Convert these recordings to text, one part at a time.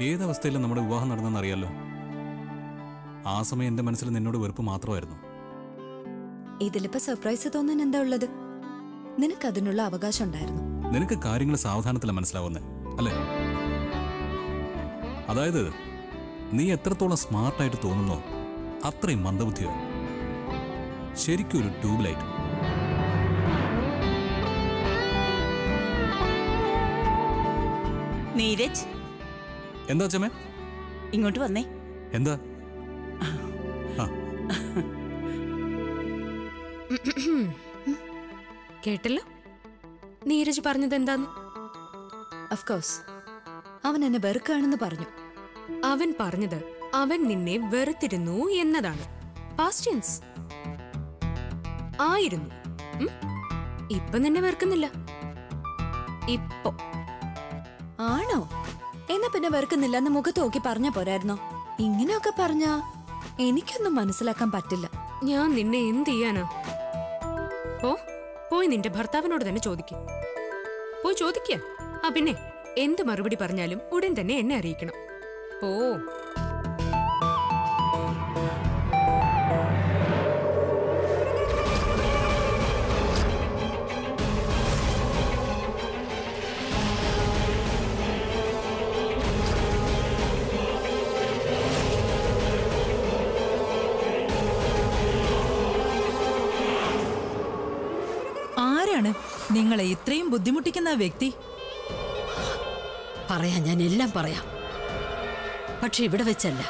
ഏതവസ്ഥയിലും നമ്മുടെ വിവാഹം നടന്നെന്ന് അറിയാലോ ആ സമയം എന്റെ മനസ്സിൽ നിന്നോട് വെറുപ്പ് മാത്രമായിരുന്നു ഇതിലിപ്പോ സർപ്രൈസ് തോന്നാൻ എന്താ ഉള്ളത് നിനക്ക് അതിനുള്ള അവകാശം ഉണ്ടായിരുന്നു നിനക്ക് കാര്യങ്ങൾ സാവധാനത്തിലാണ് മനസ്സിലാവുന്നത് അല്ലേ അതായത് നീ എത്രത്തോളം സ്മാർട്ടായിട്ട് തോന്നുന്നോ അത്രയും മന്ദബുദ്ധിയാണ് ശരിക്കും ഒരു ട്യൂബ് ലൈറ്റ് നീരജ് എന്താ ചമേ ഇങ്ങോട്ട് വന്നേ എന്താ ആ കേട്ടല്ലോ നീരജ് പറഞ്ഞത് എന്താന്ന് കോഴ്സ് അവൻ എന്നെ വെറുക്കാണെന്ന് പറഞ്ഞു അവൻ പറഞ്ഞത് അവൻ നിന്നെ വെറുത്തിരുന്നു എന്നതാണ് പാസ്റ്റ് ടെൻസ് ആയിരുന്നു ഉം? ഇപ്പൊ നിന്നെ വെറുക്കുന്നില്ല ഇപ്പൊ ആണോ എന്നാ പിന്നെ വെറുക്കുന്നില്ല എന്ന് മുഖത്ത് നോക്കി പറഞ്ഞ പോരായിരുന്നോ ഇങ്ങനെയൊക്കെ പറഞ്ഞാ എനിക്കൊന്നും മനസ്സിലാക്കാൻ പറ്റില്ല ഞാൻ നിന്നെ എന്ത് ചെയ്യാനാ പോ പോയി നിന്റെ ഭർത്താവിനോട് തന്നെ ചോദിക്കും പോയി ചോദിക്ക ആ പിന്നെ എന്ത് മറുപടി പറഞ്ഞാലും ഉടൻ തന്നെ എന്നെ അറിയിക്കണം പോ ആരാണ് നിങ്ങളെ ഇത്രയും ബുദ്ധിമുട്ടിക്കുന്ന ആ വ്യക്തി പറയാം ഞാൻ എല്ലാം പറയാം പക്ഷെ ഇവിടെ വെച്ചല്ല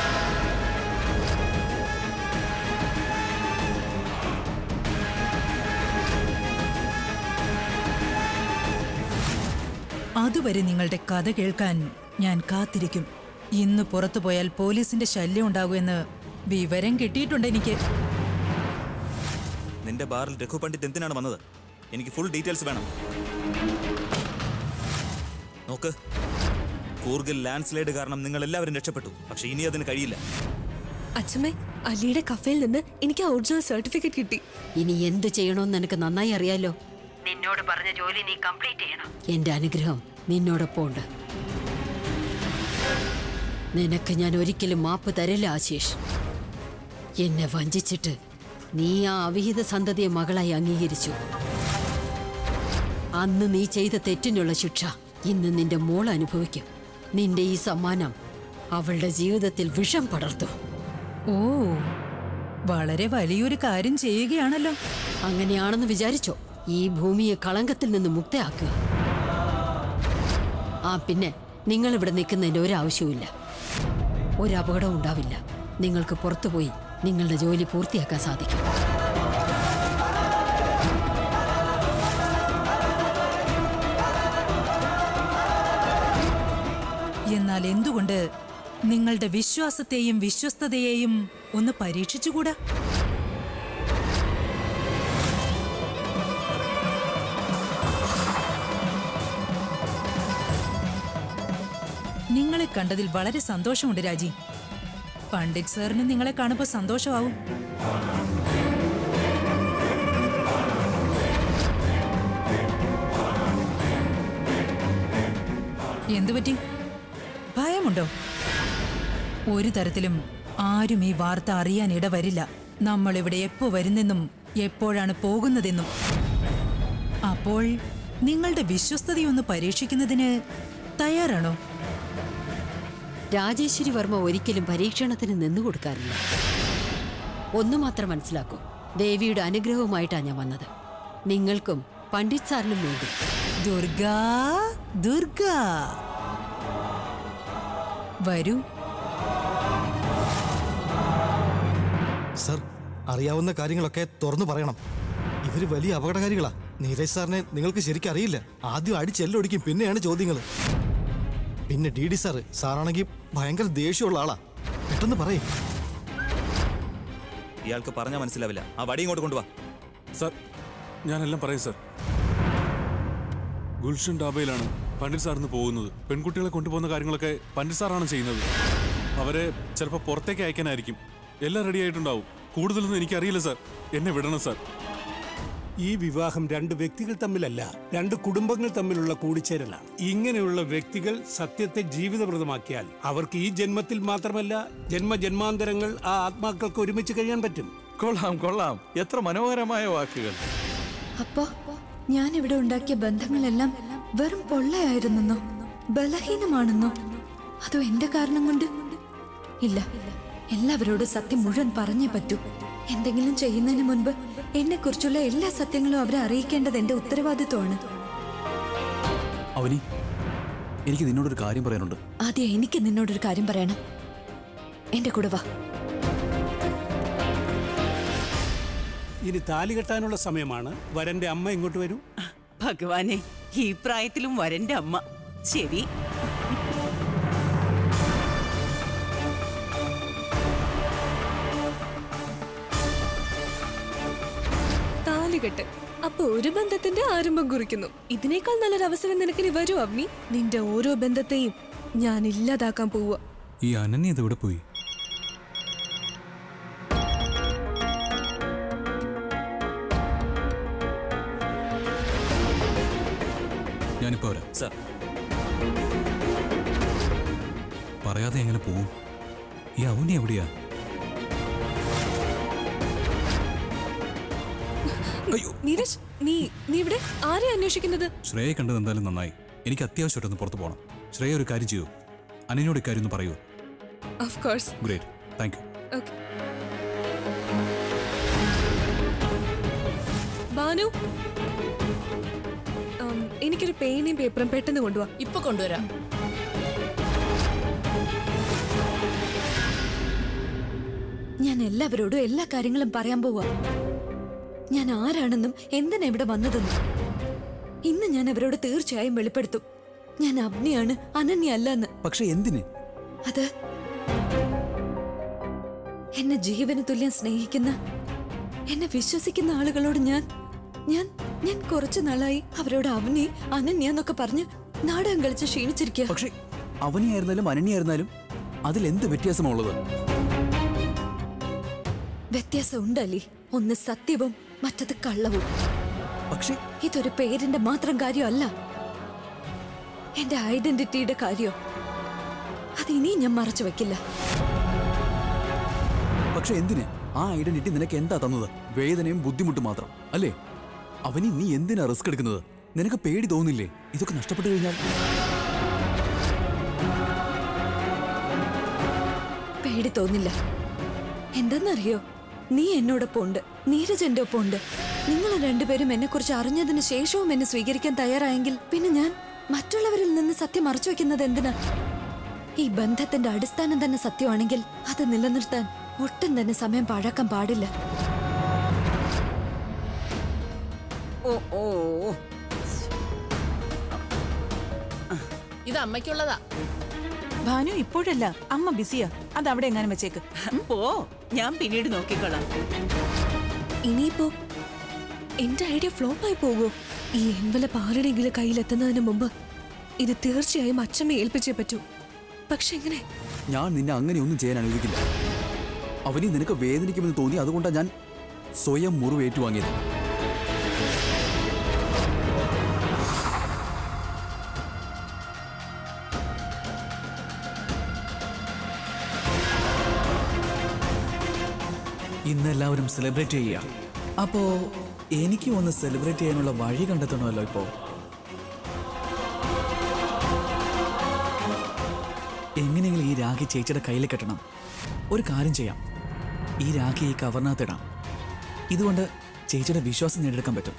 അതുവരെ നിങ്ങളുടെ കഥ കേൾക്കാൻ ഞാൻ കാത്തിരിക്കും ഇന്ന് പുറത്തു പോയാൽ പോലീസിന്റെ ശല്യം ഉണ്ടാകുമെന്ന് വിവരം കിട്ടിയിട്ടുണ്ട് എനിക്ക് നിന്റെ ബാറിൽ രഘു പണ്ഡിറ്റ് എന്തിനാണ് വന്നത് എനിക്ക് ഫുൾ ഡീറ്റെയിൽസ് വേണം നോക്ക് കൂർഗിൽ ലാൻഡ് സ്ലൈഡ് കാരണം നിങ്ങൾ എല്ലാവരും രക്ഷപ്പെട്ടു പക്ഷെ ഇനി അതിന് കഴിയില്ല അച്ഛമ്മേ അലിയുടെ കഫയിൽ നിന്ന് എനിക്ക് ആ ഒറിജിനൽ സർട്ടിഫിക്കറ്റ് കിട്ടി ഇനി എന്ത് ചെയ്യണമെന്ന് എനിക്ക് നന്നായി അറിയാലോ നിന്നോട് പറഞ്ഞ ജോലി നീ കംപ്ലീറ്റ് ചെയ്യണം എന്റെ അനുഗ്രഹം നിന്നോടൊപ്പം ഉണ്ട് നിനക്ക് ഞാൻ ഒരിക്കലും മാപ്പ് തരില്ല ആശീഷ് എന്നെ വഞ്ചിച്ചിട്ട് നീ ആ അവിഹിത സന്തതിയെ മകളായി അംഗീകരിച്ചു അന്ന് നീ ചെയ്ത തെറ്റിനുള്ള ശിക്ഷ ഇന്ന് നിന്റെ മോൾ അനുഭവിക്കും നിന്റെ ഈ സമ്മാനം അവളുടെ ജീവിതത്തിൽ വിഷം പടർത്തും ഓ വളരെ വലിയൊരു കാര്യം ചെയ്യുകയാണല്ലോ അങ്ങനെയാണെന്ന് വിചാരിച്ചോ ഈ ഭൂമിയെ കളങ്കത്തിൽ നിന്ന് മുക്തയാക്കുക ആ പിന്നെ നിങ്ങൾ ഇവിടെ നിൽക്കുന്നതിന്റെ ഒരാവശ്യവുമില്ല ഒരപകടവും ഉണ്ടാവില്ല നിങ്ങൾക്ക് പുറത്തുപോയി നിങ്ങളുടെ ജോലി പൂർത്തിയാക്കാൻ സാധിക്കും എന്നാൽ എന്തുകൊണ്ട് നിങ്ങളുടെ വിശ്വാസത്തെയും വിശ്വസ്തതയെയും ഒന്ന് പരീക്ഷിച്ചുകൂടാ നിങ്ങളെ കണ്ടതിൽ വളരെ സന്തോഷമുണ്ട് രാജി പണ്ഡിറ്റ് സാറിന് നിങ്ങളെ കാണുമ്പോൾ സന്തോഷമാവും എന്തുപറ്റി ഭയമുണ്ടോ ഒരു തരത്തിലും ആരും ഈ വാർത്ത അറിയാൻ ഇടവരില്ല നമ്മൾ ഇവിടെ എപ്പോ വരുന്നെന്നും എപ്പോഴാണ് പോകുന്നതെന്നും അപ്പോൾ നിങ്ങളുടെ വിശ്വസ്തതയൊന്ന് പരീക്ഷിക്കുന്നതിന് തയ്യാറാണോ രാജേശ്വരി വർമ്മ ഒരിക്കലും പരീക്ഷണത്തിന് നിന്നു കൊടുക്കാറില്ല ഒന്നു മാത്രം മനസ്സിലാക്കൂ ദേവിയുടെ അനുഗ്രഹവുമായിട്ടാണ് ഞാൻ വന്നത് നിങ്ങൾക്കും പണ്ഡിറ്റ് സാറിനും വേണ്ടി ദുർഗാ ദുർഗാ വരൂ സർ അറിയാവുന്ന കാര്യങ്ങളൊക്കെ തുറന്നു പറയണം ഇവര് വലിയ അപകടകാരികളാ നീരജ് സാറിനെ നിങ്ങൾക്ക് ശരിക്കും അറിയില്ല ആദ്യം അടിച്ചെല്ലൊടിക്കും പിന്നെയാണ് ചോദ്യങ്ങൾ പിന്നെ ഡി ഡി സാറ് സാറാണെങ്കിൽ ഭയങ്കര ദേഷ്യമുള്ള ആളാ പെട്ടെന്ന് പറയും ഇയാൾക്ക് പറഞ്ഞാൽ മനസ്സിലാവില്ല ആ വടി ഇങ്ങോട്ട് കൊണ്ടുവാ സർ ഞാനെല്ലാം പറയും സർ ഗുൽഷൻ ഡാബയിലാണ് പണ്ഡിറ്റ് സാറിന് പോകുന്നത് പെൺകുട്ടികളെ കൊണ്ടുപോകുന്ന കാര്യങ്ങളൊക്കെ പണ്ഡിറ്റ് സാറാണ് ചെയ്യുന്നത് അവരെ ചിലപ്പോൾ പുറത്തേക്ക് അയക്കാനായിരിക്കും എല്ലാം റെഡി ആയിട്ടുണ്ടാവും കൂടുതലൊന്നും എനിക്കറിയില്ല സർ എന്നെ വിടണം സർ ഈ വിവാഹം രണ്ട് വ്യക്തികൾ തമ്മിലല്ല രണ്ട് കുടുംബങ്ങൾ തമ്മിലുള്ള കൂടിച്ചേരലാണ് ഇങ്ങനെയുള്ള വ്യക്തികൾ സത്യത്തെ ജീവിതപ്രദമാക്കിയാൽ അവർക്ക് ഈ ജന്മത്തിൽ മാത്രമല്ല ജന്മജന്മാന്തരങ്ങൾ ആ ആത്മാക്കൾക്ക് ഒരുമിച്ച് കഴിയാൻ പറ്റും കൊള്ളാം കൊള്ളാം എത്ര മനോഹരമായ വാക്കുകൾ അപ്പോ ഞാൻ ഇവിടെ ഉണ്ടാക്കിയ ബന്ധങ്ങളെല്ലാം വെറും പൊള്ളയായിരുന്നെന്നോ ബലഹീനമാണെന്നോ അതോ എന്റെ കാരണം കൊണ്ട് ഇല്ല എല്ലാവരോടും സത്യം മുഴുവൻ പറഞ്ഞേ പറ്റൂ എന്തെങ്കിലും ചെയ്യുന്നതിന് മുൻപ് എന്നെ കുറിച്ചുള്ള എല്ലാ സത്യങ്ങളും അവരെ അറിയിക്കേണ്ടത് എന്റെ ഉത്തരവാദിത്വമാണ് അവനി എനിക്ക് നിന്നോടൊരു കാര്യം പറയാനുണ്ട് ആദ്യം എനിക്ക് നിന്നോടൊരു കാര്യം പറയണം എന്റെ കൂടെ വാ ഇനി താലി കെട്ടാനുള്ള സമയമാണ് വരന്റെ അമ്മ ഇങ്ങോട്ട് വരൂ ഭഗവാനെ ഈ പ്രായത്തിലും വരന്റെ അമ്മ ശരി താലികെട്ട് അപ്പൊ ഒരു ബന്ധത്തിന്റെ ആരംഭം കുറിക്കുന്നു ഇതിനേക്കാൾ നല്ലൊരു അവസരം നിനക്കിനി വരൂ അവനി നിന്റെ ഓരോ ബന്ധത്തെയും ഞാൻ ഇല്ലാതാക്കാൻ പോവുക ഈ അനന്യ ഇത് എവിടെ പോയി ഞാനിപ്പോ വരാം സർ പറയാതെ എങ്ങനെ പോവും ഈ അവനി എവിടെയാ നീരജ് നീ നീ ഇവിടെ ആരെ അന്വേഷിക്കുന്നത് ശ്രേയെ കണ്ടത് എന്തായാലും നന്നായി എനിക്ക് അത്യാവശ്യമായിട്ടൊന്ന് പുറത്തു പോകണം ശ്രേയ ഒരു കാര്യം ചെയ്യൂ അനിനോട് ഇക്കാര്യം ഒന്ന് പറയൂ of course great thank you okay Banu ഉം, എനിക്കൊരു പേനയും പേപ്പറും പെട്ടെന്ന് കൊണ്ടുപോവാ ഇപ്പൊ കൊണ്ടുവരാം ഞാൻ എല്ലാവരോടും എല്ലാ കാര്യങ്ങളും പറയാൻ പോവാ ഞാൻ ആരാണെന്നും എന്തിനാ ഇവിടെ വന്നതെന്നും ഇന്ന് ഞാൻ അവരോട് തീർച്ചയായും വെളിപ്പെടുത്തും ഞാൻ അഗ്നിയാണ് അനന്യ അല്ലെന്ന് പക്ഷെ എന്തിന് അത് എന്നെ ജീവന് തുല്യം സ്നേഹിക്കുന്ന എന്നെ വിശ്വസിക്കുന്ന ആളുകളോട് ഞാൻ ഞാൻ ഞാൻ കുറച്ചു നാളായി അവരോട് അവനി അനന്യ എന്നൊക്കെ പറഞ്ഞ് നാടകം കളിച്ച് ക്ഷീണിച്ചിരിക്കുക പക്ഷെ അവനിയായിരുന്നാലും അനന്യായിരുന്നാലും അതിൽ എന്ത് വ്യത്യാസമുള്ളത് വ്യത്യാസം ഉണ്ടല്ലേ ഒന്ന് സത്യവും മറ്റത് കള്ളവും പക്ഷേ ഇതൊരു പേരിന്റെ മാത്രം കാര്യമല്ല എന്റെ ഐഡന്റിറ്റിയുടെ കാര്യം അത് ഇനിയും ഞാൻ മറച്ചു വെക്കില്ല പക്ഷെ എന്തിന് ആ ഐഡന്റിറ്റി നിനക്ക് എന്താ തന്നത് വേദനയും ബുദ്ധിമുട്ടും മാത്രം അല്ലേ അവനി നീ എന്തിനാ റിസ്ക് എടുക്കുന്നത് നിനക്ക് പേടി തോന്നില്ലേ ഇതൊക്കെ നഷ്ടപ്പെട്ടു കഴിഞ്ഞാൽ പേടി തോന്നില്ല എന്തെന്നറിയോ നീ എന്നോടൊപ്പം ഉണ്ട് നീരജ് എന്റെ ഒപ്പം ഉണ്ട് നിങ്ങൾ രണ്ടുപേരും എന്നെ കുറിച്ച് അറിഞ്ഞതിന് ശേഷവും എന്നെ സ്വീകരിക്കാൻ തയ്യാറായെങ്കിൽ പിന്നെ ഞാൻ മറ്റുള്ളവരിൽ നിന്ന് സത്യം മറച്ചു വെക്കുന്നത് എന്തിനാ ഈ ബന്ധത്തിന്റെ അടിസ്ഥാനം തന്നെ സത്യമാണെങ്കിൽ അത് നിലനിർത്താൻ ഒട്ടും തന്നെ സമയം പാഴാക്കാൻ പാടില്ല ഓ ഓ ഓ. ഇത് അമ്മയ്ക്കുള്ളതാ ഭാനു ഇപ്പോഴല്ല അമ്മ ബിസിയാ അത് അവിടെ എങ്ങാനും വെച്ചേക്ക് പോ ഞാൻ പിന്നീട് നോക്കിക്കോളാം ഇനിയിപ്പോ എന്റെ ഐഡിയ ഫ്ലോപ്പ് ആയി പോകുമോ ഈ എൻവലപ്പ് ആരുടെയെങ്കിലും കയ്യിലെത്തുന്നതിന് മുമ്പ് ഇത് തീർച്ചയായും അച്ഛമ്മ ഏൽപ്പിച്ചേ പറ്റൂ പക്ഷെ എങ്ങനെ ഞാൻ നിന്നെ അങ്ങനെയൊന്നും ചെയ്യാൻ അനുവദിക്കില്ല അവനി നിനക്ക് വേദനിക്കുമെന്ന് തോന്നി അതുകൊണ്ടാണ് ഞാൻ സ്വയം മുറിവ് ഏറ്റുവാങ്ങിയത് ഇന്ന് എല്ലാവരും സെലിബ്രേറ്റ് ചെയ്യുക അപ്പോ എനിക്കും ഒന്ന് സെലിബ്രേറ്റ് ചെയ്യാനുള്ള വഴി കണ്ടെത്തണമല്ലോ ഇപ്പോ എങ്ങനെയെങ്കിലും ഈ രാഖി ചേച്ചിയുടെ കയ്യിൽ കെട്ടണം ഒരു കാര്യം ചെയ്യാം ഈ രാഖി ഈ കവറിനകത്തിടാം ഇതുകൊണ്ട് ചേച്ചിയുടെ വിശ്വാസം നേടിയെടുക്കാൻ പറ്റും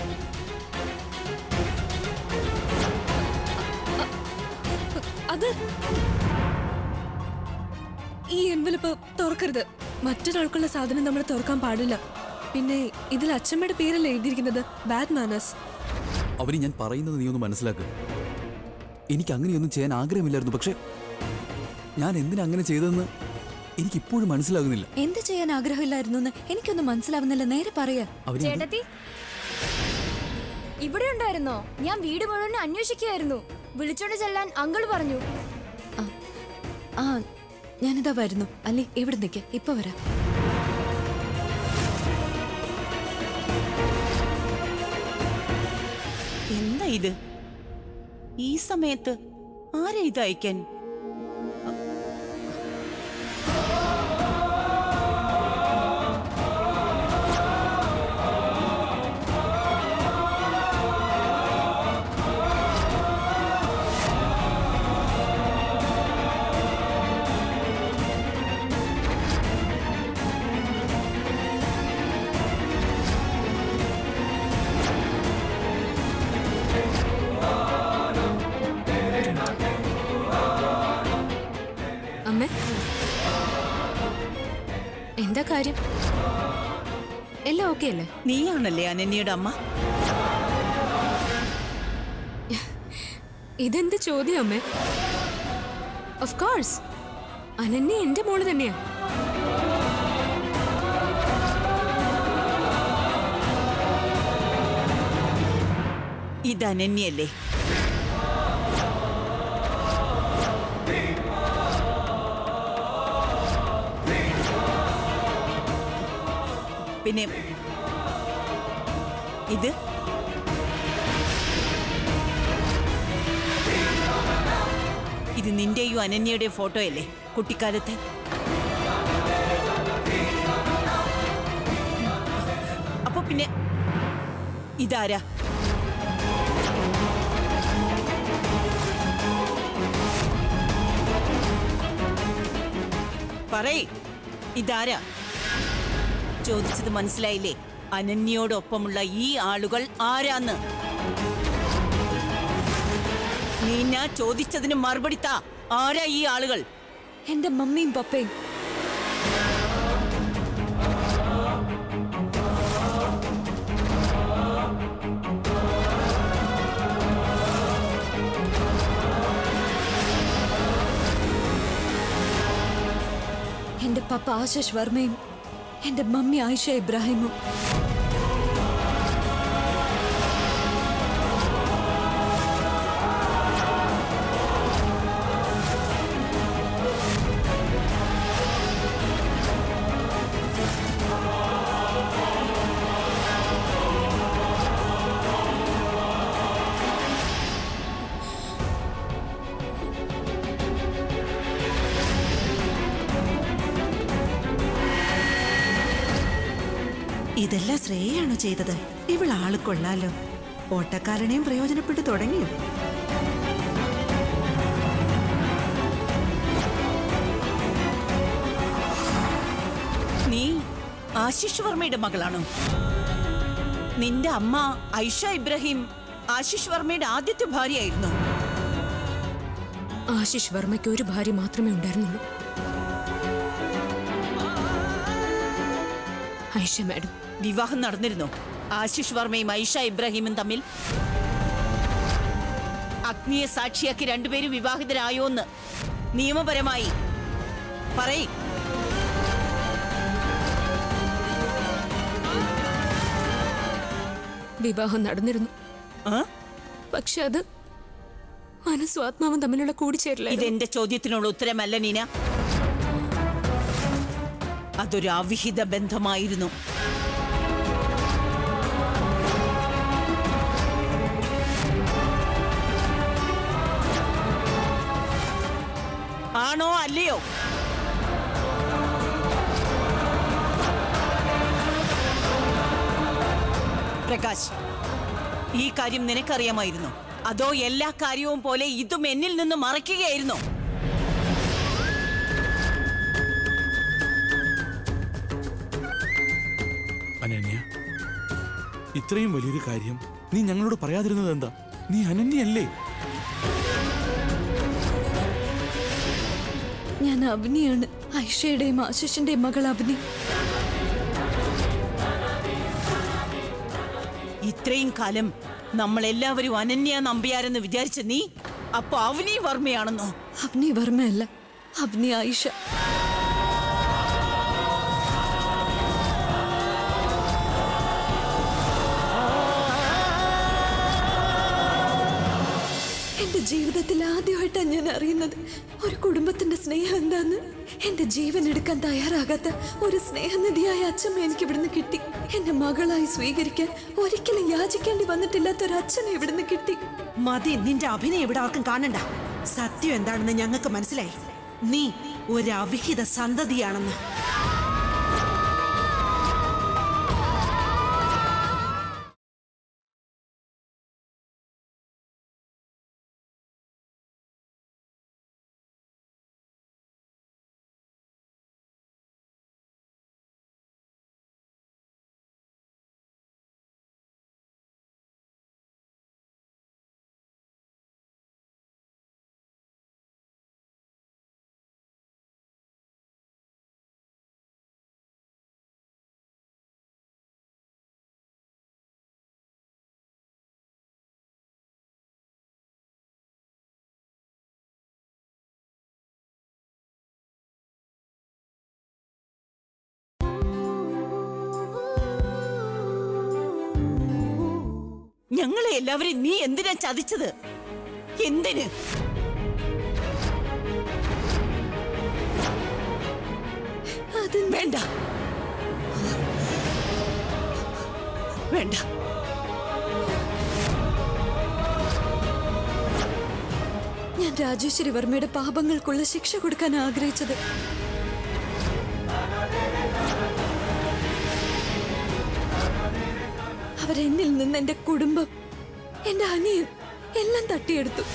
അത് ഈ എൻവലപ്പ് തുറക്കരുത് മറ്റൊരാൾക്കുള്ള സാധനം നമ്മൾ തുറക്കാൻ പാടില്ല പിന്നെ ഇതിൽ അച്ഛമ്മയുടെ പേരല്ലേ എഴുതിയിരിക്കുന്നത് ബാഡ് മാനേഴ്സ് അവന് ഞാൻ പറയുന്നത് നീ ഒന്ന് മനസ്സിലാക്കുക എനിക്ക് അങ്ങനെയൊന്നും ചെയ്യാൻ ആഗ്രഹമില്ലായിരുന്നു പക്ഷേ ഞാൻ എന്തിനാ അങ്ങനെ ചെയ്തതെന്ന് എനിക്കിപ്പോഴും മനസ്സിലാകുന്നില്ല എന്ത് ചെയ്യാൻ ആഗ്രഹമില്ലായിരുന്നു എന്ന് എനിക്കൊന്നും മനസ്സിലാവുന്നില്ല നേരെ പറയാ അവന് അത് ചേട്ടത്തി ഇവിടെ ഉണ്ടായിരുന്നോ ഞാൻ വീട് മുഴുവൻ അന്വേഷിക്കുകയായിരുന്നു വിളിച്ചോണ്ട് ചെല്ലാൻ അങ്കിൾ പറഞ്ഞു ആ ഞാനിതാ വരുന്നു അല്ലേ എവിടെ നിൽക്ക ഇപ്പൊ വരാം ഇത് ഈ സമയത്ത് ആരാ ഇത് അയക്കാൻ അമ്മ എന്താ കാര്യം എല്ലാം ഓക്കെ അല്ലേ നീയാണല്ലേ അനന്യയുടെ അമ്മ ഇതെന്ത് ചോദ്യം അമ്മേ ഓഫ് കോഴ്സ് അനന്യ എന്റെ മോള് തന്നെയാ ഇത് അനന്യല്ലേ പിന്നെ ഇത് ഇത് നിന്റെയും അനന്യയുടെയും ഫോട്ടോയല്ലേ കുട്ടിക്കാലത്തെ അപ്പൊ പിന്നെ ഇതാരാ പറയ് ഇതാരാ ചോദിച്ചത് മനസ്സിലായില്ലേ അനന്യയോടൊപ്പമുള്ള ഈ ആളുകൾ ആരാന്ന് നീ ഞാൻ ചോദിച്ചതിന് മറുപടി താ ആരാ ഈ ആളുകൾ എന്റെ മമ്മിയും പപ്പയും എന്റെ പപ്പ ആശിഷ് വർമ്മയും എന്റെ മമ്മി ആയിഷ ഇബ്രാഹിമും ഇതെല്ലാം ശ്രേയാണോ ചെയ്തത് ഇവൾ ആള് കൊള്ളാലോ ഓട്ടക്കാരനെയും പ്രയോജനപ്പെട്ടു തുടങ്ങിയോ നീ ആശിഷ് വർമ്മയുടെ മകളാണോ നിന്റെ അമ്മ ഐഷ ഇബ്രാഹിം ആശിഷ് വർമ്മയുടെ ആദ്യത്തെ ഭാര്യയായിരുന്നു ആശിഷ് വർമ്മയ്ക്ക് ഒരു ഭാര്യ മാത്രമേ ഉണ്ടായിരുന്നുള്ളൂ ഐഷ മാഡം വിവാഹം നടന്നിരുന്നോ ആശിഷ് വർമ്മയും ഐഷ ഇബ്രാഹിമും തമ്മിൽ അഗ്നിയെ സാക്ഷിയാക്കി രണ്ടുപേരും വിവാഹിതരായോന്ന് നിയമപരമായി പറയ് വിവാഹം നടന്നിരുന്നു പക്ഷെ അത് മനസ്സും ആത്മാവും തമ്മിലുള്ള കൂടിച്ചേരല ഇതെന്റെ ചോദ്യത്തിനുള്ള ഉത്തരമല്ല നീന അതൊരു അവിഹിത ബന്ധമായിരുന്നു ആണോ അല്ലയോ പ്രകാശ് ഈ കാര്യം നിനക്കറിയാമായിരുന്നു അതോ എല്ലാ കാര്യവും പോലെ ഇതും എന്നിൽ നിന്ന് മറയ്ക്കുകയായിരുന്നോ അനന്യ ഇത്രയും വലിയൊരു കാര്യം നീ ഞങ്ങളോട് പറയാതിരുന്നത് എന്താ നീ അനന്യല്ലേ ഞാൻ അവനിയാണ് ഐഷയുടെയും ആശിഷിന്റെയും മകൾ അവനി ഇത്രയും കാലം നമ്മൾ എല്ലാവരും അനന്യ നമ്പ്യാരെന്ന് വിചാരിച്ച നീ അപ്പൊ അവനി വർമ്മയാണെന്നോ അവനി വർമ്മയല്ല അവനി ആയിഷ എന്റെ ജീവിതത്തിൽ ആദ്യമായിട്ടാണ് ഞാൻ അറിയുന്നത് ഒരു കുടുംബത്തിന്റെ സ്നേഹം എന്താന്ന് എന്റെ ജീവൻ എടുക്കാൻ തയ്യാറാകാത്ത ഒരു സ്നേഹനിധിയായ അച്ഛമ്മ എനിക്ക് ഇവിടുന്ന് കിട്ടി എന്റെ മകളായി സ്വീകരിക്കാൻ ഒരിക്കലും യാചിക്കേണ്ടി വന്നിട്ടില്ലാത്ത ഒരു അച്ഛനെ ഇവിടുന്ന് കിട്ടി മതി നിന്റെ അഭിനയം ഇവിടെ ആർക്കും കാണണ്ട സത്യം എന്താണെന്ന് ഞങ്ങൾക്ക് മനസ്സിലായി നീ ഒരു അവിഹിത സന്തതിയാണെന്ന് ഞങ്ങളെ എല്ലാവരും നീ എന്തിനാ ചതിച്ചത് എന്തിന് അത് വേണ്ട വേണ്ട ഞാൻ രാജേശ്വരി വർമ്മയുടെ പാപങ്ങൾക്കുള്ള ശിക്ഷ കൊടുക്കാൻ ആഗ്രഹിച്ചത് അവരെന്നിൽ നിന്ന് എന്റെ കുടുംബം എന്റെ അനിയൻ എല്ലാം തട്ടിയെടുത്തു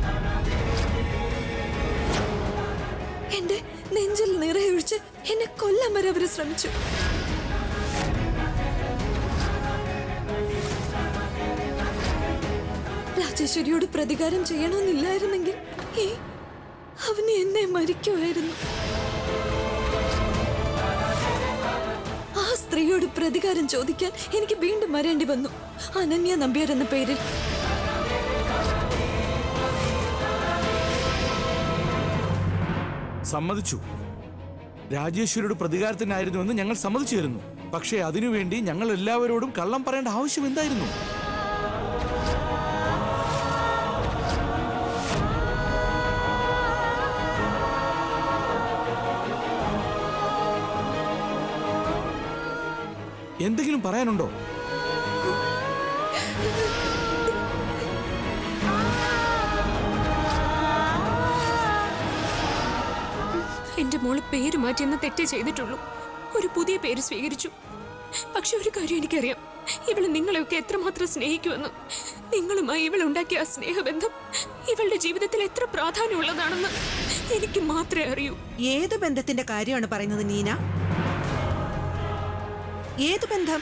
എന്റെ നെഞ്ചിൽ നിറയൊഴിച്ച് എന്നെ കൊല്ലാൻ വരെ അവര് ശ്രമിച്ചു രാജേശ്വരിയോട് പ്രതികാരം ചെയ്യണമെന്നില്ലായിരുന്നെങ്കിൽ ഈ അവന് എന്നെ മരിക്കുമായിരുന്നു ആ സ്ത്രീയോട് പ്രതികാരം ചോദിക്കാൻ എനിക്ക് വീണ്ടും വരേണ്ടി വന്നു അനന്യ നമ്പ്യാർ എന്ന പേരിൽ സമ്മതിച്ചു രാജേശ്വരിയുടെ പ്രതികാരത്തിനായിരുന്നുവെന്ന് ഞങ്ങൾ സമ്മതിച്ചു തരുന്നു പക്ഷേ അതിനുവേണ്ടി ഞങ്ങൾ എല്ലാവരോടും കള്ളം പറയേണ്ട ആവശ്യം എന്തായിരുന്നു എന്തെങ്കിലും പറയാനുണ്ടോ എന്റെ മോള് പേര് മാറ്റിയെന്ന് തെറ്റേ ചെയ്തിട്ടുള്ളൂ ഒരു പുതിയ പേര് സ്വീകരിച്ചു പക്ഷെ ഒരു കാര്യം എനിക്കറിയാം ഇവള് നിങ്ങളെയൊക്കെ എത്രമാത്രം സ്നേഹിക്കുമെന്ന് നിങ്ങളുമായി ഇവൾ ഉണ്ടാക്കിയ ആ സ്നേഹബന്ധം ഇവളുടെ ജീവിതത്തിൽ എത്ര പ്രാധാന്യമുള്ളതാണെന്ന് എനിക്ക് മാത്രമേ അറിയൂ ഏത് ബന്ധത്തിന്റെ കാര്യമാണ് പറയുന്നത് നീന ഏത് ബന്ധം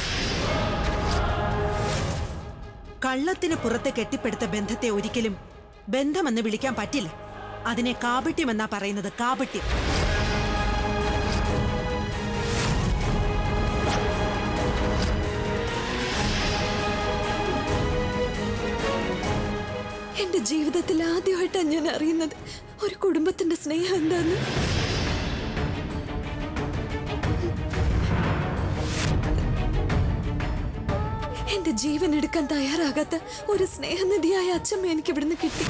കള്ളത്തിന് പുറത്ത് കെട്ടിപ്പടുത്ത ബന്ധത്തെ ഒരിക്കലും ബന്ധമെന്ന് വിളിക്കാൻ പറ്റില്ല അതിനെ കാപട്യമെന്നാ പറയുന്നത് കാപട്യം എന്റെ ജീവിതത്തിൽ ആദ്യമായിട്ടാണ് ഞാൻ അറിയുന്നത് ഒരു കുടുംബത്തിന്റെ സ്നേഹം എന്താന്ന് എന്റെ ജീവൻ എടുക്കാൻ തയ്യാറാകാത്ത ഒരു സ്നേഹനിധിയായ അച്ഛമ്മ എനിക്ക് ഇവിടുന്ന് കിട്ടി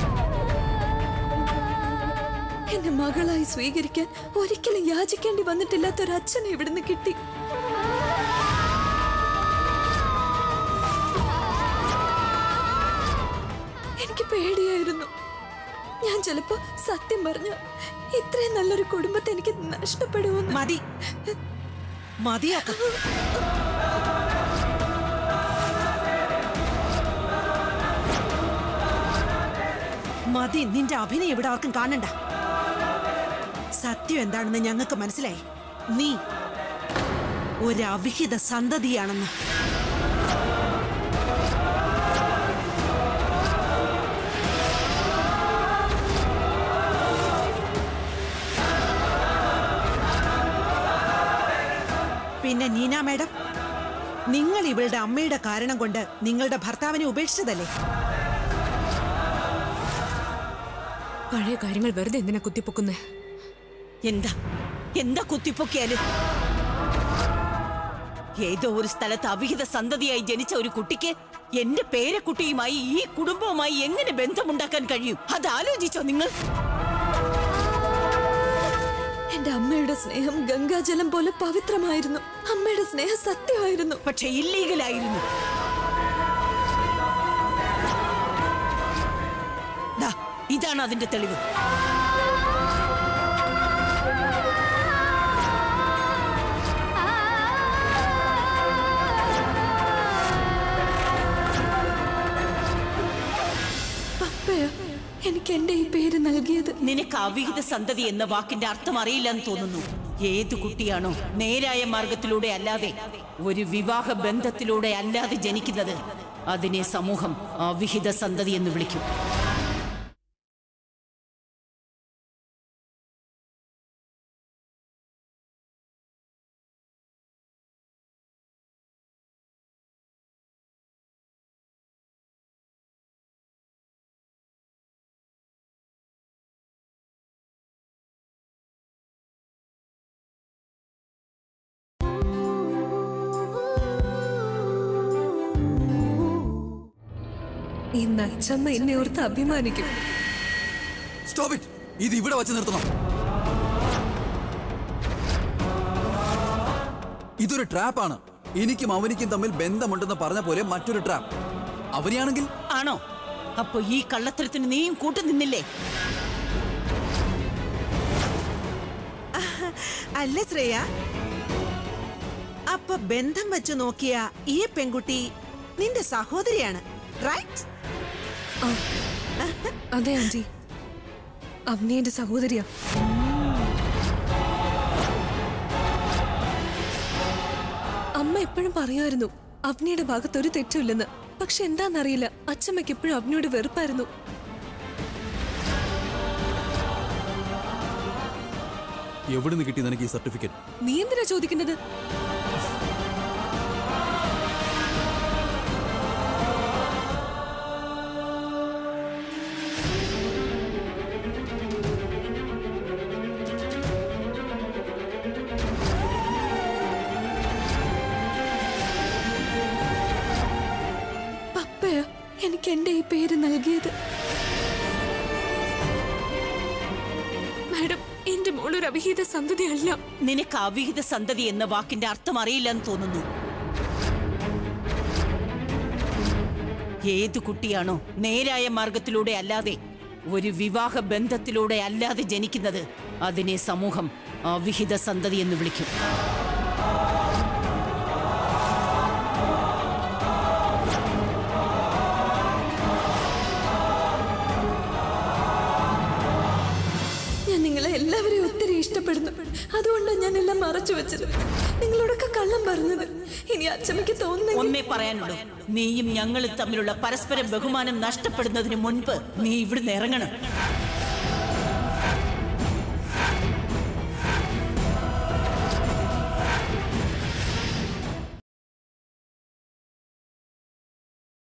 എന്റെ മകളായി സ്വീകരിക്കാൻ ഒരിക്കലും യാചിക്കേണ്ടി വന്നിട്ടില്ലാത്ത ഒരു അച്ഛനെ ഇവിടുന്ന് കിട്ടി എനിക്ക് പേടിയായിരുന്നു ഞാൻ ചിലപ്പോ സത്യം പറഞ്ഞ ഇത്രയും നല്ലൊരു കുടുംബത്തെ എനിക്ക് നഷ്ടപ്പെടുമെന്ന് മതി മതിയാക്ക മതി നിന്റെ അഭിനയം ഇവിടെ ആർക്കും കാണണ്ട സത്യം എന്താണെന്ന് ഞങ്ങൾക്ക് മനസ്സിലായി നീ ഒരു അവിഹിത സന്തതിയാണെന്ന് പിന്നെ നീന മേഡം നിങ്ങൾ ഇവളുടെ അമ്മയുടെ കാരണം കൊണ്ട് നിങ്ങളുടെ ഭർത്താവിനെ ഉപേക്ഷിച്ചതല്ലേ പഴയ കാര്യങ്ങൾ വെറുതെ എന്തിനാ കുത്തിപ്പൊക്കുന്നേ എന്താ എന്താ കുത്തിപ്പൊക്കിയാല് ഏതോ ഒരു സ്ഥലത്ത് അവിഹിത സന്തതിയായി ജനിച്ച ഒരു കുട്ടിക്ക് എന്റെ പേരക്കുട്ടിയുമായി ഈ കുടുംബവുമായി എങ്ങനെ ബന്ധമുണ്ടാക്കാൻ കഴിയും അത് ആലോചിച്ചോ നിങ്ങൾ എന്റെ അമ്മയുടെ സ്നേഹം ഗംഗാജലം പോലെ പവിത്രമായിരുന്നു അമ്മയുടെ സ്നേഹം സത്യമായിരുന്നു പക്ഷെ ഇല്ലീഗലായിരുന്നു ദാ, ഇതാണ് അതിന്റെ തെളിവ് പപ്പയോ എനിക്ക് എന്റെ ഈ പേര് നൽകിയത് നിനക്ക് അവിഹിത സന്തതി എന്ന വാക്കിന്റെ അർത്ഥം അറിയില്ലെന്ന് തോന്നുന്നു ഏതു കുട്ടിയാണോ നേരായ മാർഗത്തിലൂടെ അല്ലാതെ ഒരു വിവാഹ ബന്ധത്തിലൂടെ അല്ലാതെ ജനിക്കുന്നത് അതിനെ സമൂഹം അവിഹിത സന്തതി എന്ന് വിളിക്കും ഇന്ന് അച്ഛമ്മ എന്നെ ഓർത്ത് അഭിമാനിക്കും സ്റ്റോപ്പ് ഇറ്റ് ഇത് ഇവിടെ വച്ച് നിർത്തണം ഇതൊരു ട്രാപ്പാണ് എനിക്കും അവനിക്കും തമ്മിൽ ബന്ധമുണ്ടെന്ന് പറഞ്ഞ പോലെ മറ്റൊരു ട്രാപ്പ് അവനെയാണെങ്കിൽ ആണോ അപ്പൊ ഈ കള്ളത്തരത്തിന് നീയും കൂട്ടു നിന്നില്ലേ അല്ല ശ്രേയ അപ്പൊ ബന്ധം വെച്ച് നോക്കിയ ഈ പെൺകുട്ടി നിന്റെ സഹോദരിയാണ് റൈറ്റ് അതെ ആന്റി അവനെ എന്റെ സഹോദരിയാ അമ്മ എപ്പോഴും പറയുമായിരുന്നു അവനിയുടെ ഭാഗത്ത് ഒരു തെറ്റുമില്ലെന്ന് പക്ഷെ എന്താന്നറിയില്ല അച്ഛമ്മയ്ക്ക് എപ്പോഴും അവനോട് വെറുപ്പായിരുന്നു എവിടുന്ന് കിട്ടി നിനക്ക് ഈ സർട്ടിഫിക്കറ്റ് നീ എന്തിനാ ചോദിക്കുന്നത് പപ്പയോ എനിക്ക് എന്റെ ഈ പേര് നൽകിയത് മാഡം എന്റെ മോൾ ഒരു അവിഹിത സന്തതിയല്ല നിനക്ക് അവിഹിത സന്തതി എന്ന വാക്കിന്റെ അർത്ഥം അറിയില്ലെന്ന് തോന്നുന്നു ഏതു കുട്ടിയാണോ നേരായ മാർഗത്തിലൂടെ അല്ലാതെ ഒരു വിവാഹ ബന്ധത്തിലൂടെ അല്ലാതെ ജനിക്കുന്നത് അതിനെ സമൂഹം അവിഹിത സന്തതി എന്ന് വിളിക്കും ഞാൻ നിങ്ങളെ എല്ലാവരെയും ഒത്തിരി ഇഷ്ടപ്പെടുന്നു അതുകൊണ്ടാണ് ഞാൻ എല്ലാം മറച്ചു വെച്ചത് നിങ്ങളോടൊക്കെ കള്ളം പറഞ്ഞത് ഇനി അച്ഛമ്മയ്ക്ക് തോന്നുന്നു ഒന്നേ പറയാനുള്ളൂ നീയും ഞങ്ങളും തമ്മിലുള്ള പരസ്പര ബഹുമാനം നഷ്ടപ്പെടുന്നതിന് മുൻപ് നീ ഇവിടുന്ന് ഇറങ്ങണം